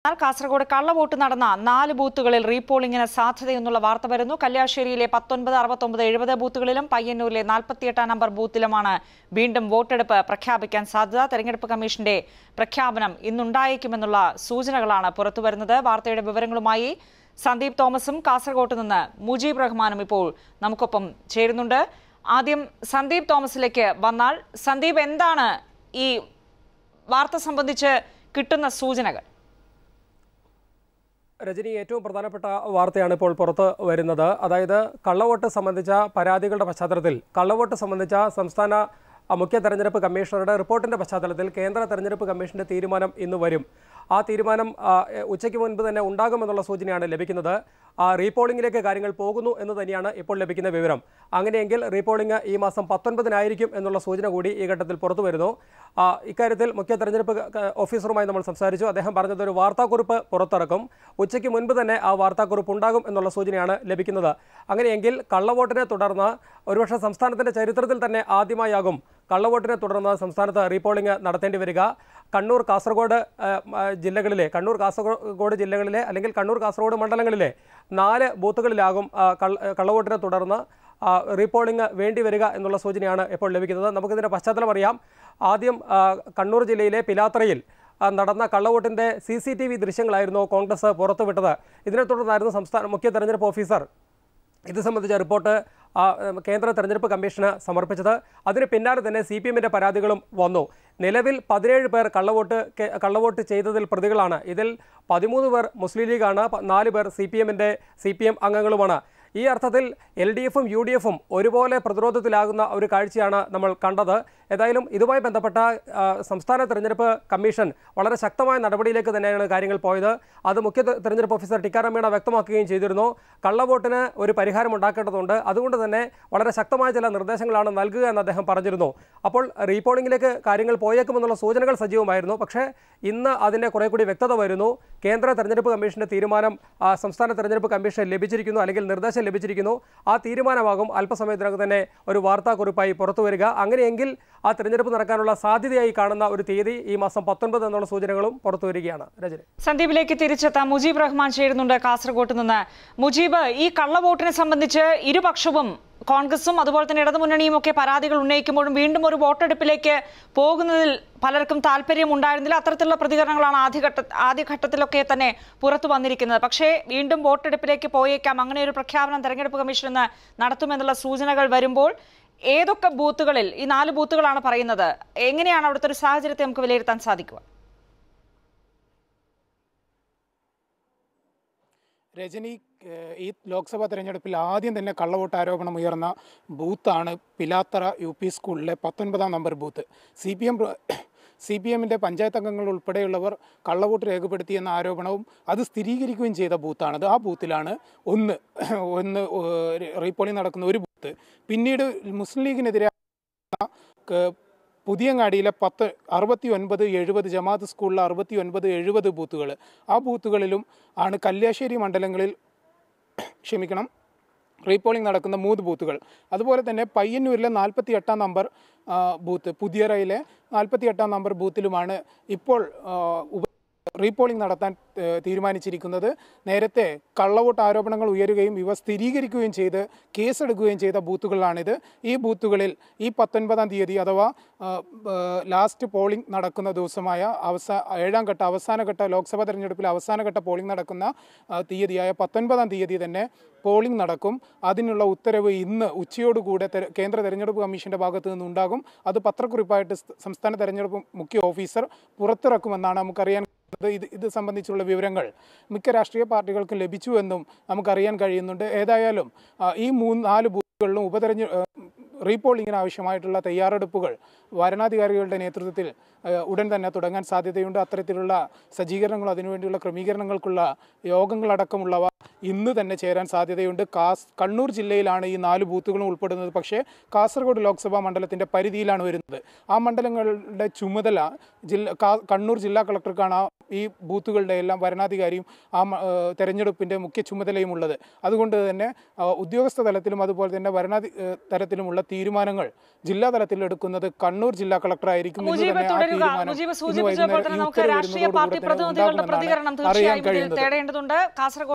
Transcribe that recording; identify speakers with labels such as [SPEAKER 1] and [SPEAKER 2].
[SPEAKER 1] എന്നാൽ കാസർഗോഡ് കള്ളവോട്ട് നടന്ന നാല് ബൂത്തുകളിൽ റീപോളിംഗിന് സാധ്യതയെന്നുള്ള വാർത്ത വരുന്നു കല്യാശ്ശേരിയിലെ പത്തൊൻപത് അറുപത്തൊമ്പത് എഴുപത് ബൂത്തുകളിലും പയ്യന്നൂരിലെ നാൽപ്പത്തിയെട്ടാം നമ്പർ ബൂത്തിലുമാണ് വീണ്ടും വോട്ടെടുപ്പ് പ്രഖ്യാപിക്കാൻ സാധ്യത തെരഞ്ഞെടുപ്പ് കമ്മീഷന്റെ പ്രഖ്യാപനം ഇന്നുണ്ടായേക്കുമെന്നുള്ള സൂചനകളാണ് പുറത്തുവരുന്നത് വാർത്തയുടെ വിവരങ്ങളുമായി സന്ദീപ് തോമസും കാസർഗോട്ട് നിന്ന് മുജീബ് റഹ്മാനും ഇപ്പോൾ നമുക്കൊപ്പം ചേരുന്നുണ്ട് ആദ്യം സന്ദീപ് തോമസിലേക്ക് വന്നാൽ സന്ദീപ് എന്താണ് ഈ വാർത്ത സംബന്ധിച്ച് കിട്ടുന്ന സൂചനകൾ
[SPEAKER 2] രജനി ഏറ്റവും പ്രധാനപ്പെട്ട വാർത്തയാണ് ഇപ്പോൾ പുറത്ത് വരുന്നത് അതായത് കള്ളവോട്ട് സംബന്ധിച്ച പരാതികളുടെ പശ്ചാത്തലത്തിൽ കള്ളവോട്ട് സംബന്ധിച്ച സംസ്ഥാന ആ, മുഖ്യ തെരഞ്ഞെടുപ്പ് കമ്മീഷണറുടെ റിപ്പോർട്ടിന്റെ പശ്ചാത്തലത്തിൽ കേന്ദ്ര തെരഞ്ഞെടുപ്പ് കമ്മീഷന്റെ തീരുമാനം ഇന്ന് വരും ആ തീരുമാനം ആ, എ, ഉച്ചയ്ക്ക് മുൻപ് തന്നെ ഉണ്ടാകുമെന്നുള്ള സൂചനയാണ് ലഭിക്കുന്നത് ആ റീപോളിംഗിലേക്ക് കാര്യങ്ങൾ പോകുന്നു എന്ന് തന്നെയാണ് ഇപ്പോൾ ലഭിക്കുന്ന വിവരം അങ്ങനെയെങ്കിൽ റീപോളിംഗ് ഈ മാസം പത്തൊൻപതിനായിരിക്കും എന്നുള്ള സൂചന കൂടി ഈ ഘട്ടത്തിൽ പുറത്തു വരുന്നു ആ, ഇക്കാര്യത്തിൽ മുഖ്യ തെരഞ്ഞെടുപ്പ് ക- ക- ഓഫീസറുമായി നമ്മൾ സംസാരിച്ചു അദ്ദേഹം പറഞ്ഞത് ഒരു വാർത്താക്കുറിപ്പ് പുറത്തിറക്കും ഉച്ചയ്ക്ക് മുൻപ് തന്നെ ആ വാർത്താക്കുറിപ്പ് ഉണ്ടാകും എന്നുള്ള സൂചനയാണ് ലഭിക്കുന്നത് അങ്ങനെയെങ്കിൽ കള്ളവോട്ടിനെ തുടർന്ന് ഒരുപക്ഷെ സംസ്ഥാനത്തിന്റെ ചരിത്രത്തിൽ തന്നെ ആദ്യമായാകും കള്ളവോട്ടിനെ തുടർന്ന് സംസ്ഥാനത്ത് റീപോളിംഗ് നടത്തേണ്ടി വരിക കണ്ണൂർ കാസർഗോഡ് ആ, ആ, ജില്ലകളിലെ കണ്ണൂർ കാസർഗോഡ് ജില്ലകളിലെ അല്ലെങ്കിൽ കണ്ണൂർ കാസർഗോഡ് മണ്ഡലങ്ങളിലെ നാല് ബൂത്തുകളിലാകും ആ, കള്ള- കള്ളവോട്ടിനെ തുടർന്ന് ആ, റീപോളിംഗ് വേണ്ടി വരിക എന്നുള്ള സൂചനയാണ് ഇപ്പോൾ ലഭിക്കുന്നത് നമുക്കിതിൻ്റെ പശ്ചാത്തലം അറിയാം ആദ്യം ആ, കണ്ണൂർ ജില്ലയിലെ പിലാത്രയിൽ ആ, നടന്ന കള്ളവോട്ടിൻ്റെ സി സി ടി വി ദൃശ്യങ്ങളായിരുന്നു കോൺഗ്രസ് പുറത്തുവിട്ടത് ഇതിനെ തുടർന്നായിരുന്നു സംസ്ഥാന മുഖ്യ തെരഞ്ഞെടുപ്പ് ഓഫീസർ ഇത് സംബന്ധിച്ച റിപ്പോർട്ട് ആ, ഉം, കേന്ദ്ര തെരഞ്ഞെടുപ്പ് കമ്മീഷന് സമർപ്പിച്ചത് അതിന് പിന്നാലെ തന്നെ സി പി എമ്മിൻ്റെ പരാതികളും വന്നു നിലവിൽ പതിനേഴ് പേർ കള്ളവോട്ട് കെ- കള്ളവോട്ട് ചെയ്തതിൽ പ്രതികളാണ് ഇതിൽ പതിമൂന്ന് പേർ മുസ്ലിം ലീഗാണ് പ- നാല് പേർ സി പി എമ്മിൻ്റെ സി പി എം അംഗങ്ങളുമാണ് ഈ അർത്ഥത്തിൽ എൽ ഡി എഫും യു ഡി എഫും ഒരുപോലെ പ്രതിരോധത്തിലാകുന്ന ഒരു കാഴ്ചയാണ് നമ്മൾ കണ്ടത് ഏതായാലും ഇതുമായി ബന്ധപ്പെട്ട ആ, സംസ്ഥാന തെരഞ്ഞെടുപ്പ് കമ്മീഷൻ വളരെ ശക്തമായ നടപടിയിലേക്ക് തന്നെയാണ് കാര്യങ്ങൾ പോയത് അത് മുഖ്യ തെ- തെരഞ്ഞെടുപ്പ് ഓഫീസർ ടിക്കാറാം മീണ വ്യക്തമാക്കുകയും ചെയ്തിരുന്നു കള്ളവോട്ടിന് ഒരു പരിഹാരം ഉണ്ടാക്കേണ്ടതുണ്ട് അതുകൊണ്ട് തന്നെ വളരെ ശക്തമായ ചില നിർദ്ദേശങ്ങളാണ് നൽകുക എന്ന് അദ്ദേഹം പറഞ്ഞിരുന്നു അപ്പോൾ റീപോളിംഗിലേക്ക് കാര്യങ്ങൾ പോയേക്കുമെന്നുള്ള സൂചനകൾ സജീവമായിരുന്നു പക്ഷേ ഇന്ന് അതിൻ്റെ കുറെ കൂടി വ്യക്തത വരുന്നു കേന്ദ്ര തെരഞ്ഞെടുപ്പ് കമ്മീഷന്റെ തീരുമാനം ആ, സംസ്ഥാന തെരഞ്ഞെടുപ്പ് കമ്മീഷൻ ലഭിച്ചിരിക്കുന്നു അല്ലെങ്കിൽ നിർദ്ദേശം ലഭിച്ചിരിക്കുന്നു ആ തീരുമാനമാകും അല്പസമയത്തിനകം തന്നെ ഒരു വാർത്താക്കുറിപ്പായി പുറത്തു വരിക അങ്ങനെയെങ്കിൽ ആ തെരഞ്ഞെടുപ്പ് നടക്കാനുള്ള സാധ്യതയായി കാണുന്ന ഒരു തീയതി ഈ മാസം പത്തൊൻപത് എന്നുള്ള സൂചനകളും പുറത്തു വരികയാണ് രജനി
[SPEAKER 1] സന്ദീപിലേക്ക് തിരിച്ചെത്താം മുജീബ് റഹ്മാൻ ചേരുന്നുണ്ട് കാസർഗോട്ട് നിന്ന് മുജീബ് ഈ കള്ളവോട്ടിനെ സംബന്ധിച്ച് ഇരുപക്ഷവും കോൺഗ്രസും അതുപോലെ തന്നെ ഇടതുമുന്നണിയും ഒക്കെ പരാതികൾ ഉന്നയിക്കുമ്പോഴും വീണ്ടും ഒരു വോട്ടെടുപ്പിലേക്ക് പോകുന്നതിൽ പലർക്കും താല്പര്യം ഉണ്ടായിരുന്നില്ല അത്തരത്തിലുള്ള പ്രതികരണങ്ങളാണ് ആദ്യഘട്ട ആദ്യഘട്ടത്തിലൊക്കെ തന്നെ പുറത്തു വന്നിരിക്കുന്നത് പക്ഷേ വീണ്ടും വോട്ടെടുപ്പിലേക്ക് പോയേക്കാം അങ്ങനെ ഒരു പ്രഖ്യാപനം തെരഞ്ഞെടുപ്പ് കമ്മീഷൻ ഇന്ന് നടത്തുമെന്നുള്ള സൂചനകൾ വരുമ്പോൾ ഏതൊക്കെ ബൂത്തുകളിൽ ഈ നാല് ബൂത്തുകളാണ് പറയുന്നത് എങ്ങനെയാണ് അവിടുത്തെ ഒരു സാഹചര്യത്തെ നമുക്ക് വിലയിരുത്താൻ സാധിക്കുക
[SPEAKER 3] രജനി ഏഹ്, ഈ ലോക്സഭാ തെരഞ്ഞെടുപ്പിൽ ആദ്യം തന്നെ കള്ളവോട്ട് ആരോപണം ഉയർന്ന ബൂത്താണ് പിലാത്തറ യു പി സ്കൂളിലെ പത്തൊൻപതാം number booth C P M C P എമ്മിൻ്റെ പഞ്ചായത്ത് അംഗങ്ങൾ ഉൾപ്പെടെയുള്ളവർ കള്ളവോട്ട് രേഖപ്പെടുത്തിയെന്ന ആരോപണവും അത് സ്ഥിരീകരിക്കുകയും ചെയ്ത ബൂത്താണത് ആ ബൂത്തിലാണ് ഒന്ന് ഒന്ന് ഏഹ്, റീപോളിംഗ് നടക്കുന്ന ഒരു ബൂത്ത് പിന്നീട് മുസ്ലിം ലീഗിനെതിരെ ക- പുതിയങ്ങാടിയിലെ പത്ത് അറുപത്തി ഒൻപത് എഴുപത് ജമാഅത്ത് സ്കൂളിലെ അറുപത്തി ഒൻപത് എഴുപത് ബൂത്തുകൾ ആ ബൂത്തുകളിലും ആണ് കല്യാശ്ശേരി മണ്ഡലങ്ങളിൽ ക്ഷമിക്കണം റീപോളിംഗ് നടക്കുന്ന മൂന്ന് ബൂത്തുകൾ അതുപോലെ തന്നെ പയ്യന്നൂരിലെ നാൽപ്പത്തി എട്ടാം നമ്പർ ആ, ബൂത്ത് പുതിയറയിലെ നാൽപ്പത്തി എട്ടാം നമ്പർ ബൂത്തിലുമാണ് ഇപ്പോൾ ആ, ഉപ റീപോളിംഗ് നടത്താൻ ഏഹ്, തീരുമാനിച്ചിരിക്കുന്നത് നേരത്തെ കള്ളവോട്ട് ആരോപണങ്ങൾ ഉയരുകയും ഇവ സ്ഥിരീകരിക്കുകയും ചെയ്ത് കേസെടുക്കുകയും ചെയ്ത ബൂത്തുകളിലാണിത് ഈ ബൂത്തുകളിൽ ഈ പത്തൊൻപതാം തീയതി അഥവാ ആ, ഏഹ്, ലാസ്റ്റ് പോളിംഗ് നടക്കുന്ന ദിവസമായ അവസാ ഏഴാം ഘട്ട അവസാനഘട്ട ലോക്സഭാ തെരഞ്ഞെടുപ്പിൽ അവസാനഘട്ട പോളിംഗ് നടക്കുന്ന ആ, തീയതിയായ പത്തൊൻപതാം തീയതി തന്നെ പോളിംഗ് നടക്കും അതിനുള്ള ഉത്തരവ് ഇന്ന് ഉച്ചയോടുകൂടെ തെര- കേന്ദ്ര തെരഞ്ഞെടുപ്പ് കമ്മീഷന്റെ ഭാഗത്ത് നിന്നുണ്ടാകും അത് പത്രക്കുറിപ്പായിട്ട് സ് സംസ്ഥാന തെരഞ്ഞെടുപ്പ് മുഖ്യ ഓഫീസർ പുറത്തിറക്കുമെന്നാണ് നമുക്കറിയാൻ കഴിയുന്നത്. ഇത് ഇത് സംബന്ധിച്ചുള്ള വിവരങ്ങൾ മിക്ക രാഷ്ട്രീയ പാർട്ടികൾക്കും ലഭിച്ചു എന്നും നമുക്കറിയാൻ കഴിയുന്നുണ്ട് ഏതായാലും ആ, ഈ മൂന്ന് നാല് ബൂത്തുകളിലും ഉപതെരഞ്ഞെ ആ, റീപോളിംഗിന് ആവശ്യമായിട്ടുള്ള തയ്യാറെടുപ്പുകൾ വരണാധികാരികളുടെ നേതൃത്വത്തിൽ ആ, ഉടൻ തന്നെ തുടങ്ങാൻ സാധ്യതയുണ്ട് അത്തരത്തിലുള്ള സജ്ജീകരണങ്ങളും അതിനുവേണ്ടിയുള്ള ക്രമീകരണങ്ങൾക്കുള്ള യോഗങ്ങളടക്കമുള്ളവ ഇന്ന് തന്നെ ചേരാൻ സാധ്യതയുണ്ട് കാസ് കണ്ണൂർ ജില്ലയിലാണ് ഈ നാല് ബൂത്തുകളും ഉൾപ്പെടുന്നത് പക്ഷേ കാസർഗോഡ് ലോക്സഭാ മണ്ഡലത്തിൻ്റെ പരിധിയിലാണ് വരുന്നത് ആ മണ്ഡലങ്ങളുടെ ചുമതല ജില്ല കാ- കണ്ണൂർ ജില്ലാ കളക്ടർക്കാണ് ആ ഈ ബൂത്തുകളുടെ എല്ലാം വരണാധികാരിയും ആ മ- ഏഹ് തെരഞ്ഞെടുപ്പിൻ്റെ മുഖ്യ ചുമതലയും ഉള്ളത് അതുകൊണ്ട് തന്നെ ആ, ഉദ്യോഗസ്ഥ തലത്തിലും അതുപോലെ തന്നെ ഭരണാധി ഏഹ് തലത്തിലുമുള്ള തീരുമാനങ്ങൾ ജില്ലാ തലത്തിൽ എടുക്കുന്നത് കണ്ണൂർ ജില്ലാ കളക്ടർ ആയിരിക്കും എന്ന്
[SPEAKER 1] മുജീബ്
[SPEAKER 3] തന്നെ ആ
[SPEAKER 1] തുടരുക തുടരുക
[SPEAKER 3] തീരുമാനം
[SPEAKER 1] മുജീബ്
[SPEAKER 3] ഇന്ന്
[SPEAKER 1] സൂചിപ്പിച്ചപ്പോൾ
[SPEAKER 3] വൈകുന്നേരം
[SPEAKER 1] തന്നെ
[SPEAKER 3] ഈ
[SPEAKER 1] നമുക്ക്
[SPEAKER 3] ഉത്തരവ്
[SPEAKER 1] രാഷ്ട്രീയ
[SPEAKER 3] വരുന്നതോടുകൂടി
[SPEAKER 1] പാർട്ടി
[SPEAKER 3] തന്നെ
[SPEAKER 1] പ്രതിനിധികളുടെ
[SPEAKER 3] ഉണ്ടാകുമെന്നാണ്
[SPEAKER 1] പ്രതികരണം
[SPEAKER 3] അറിയാൻ
[SPEAKER 1] തീർച്ചയായും ഇതിൽ
[SPEAKER 3] കഴിയുന്നത്
[SPEAKER 1] തേടേണ്ടതുണ്ട് കാസർഗോഡ്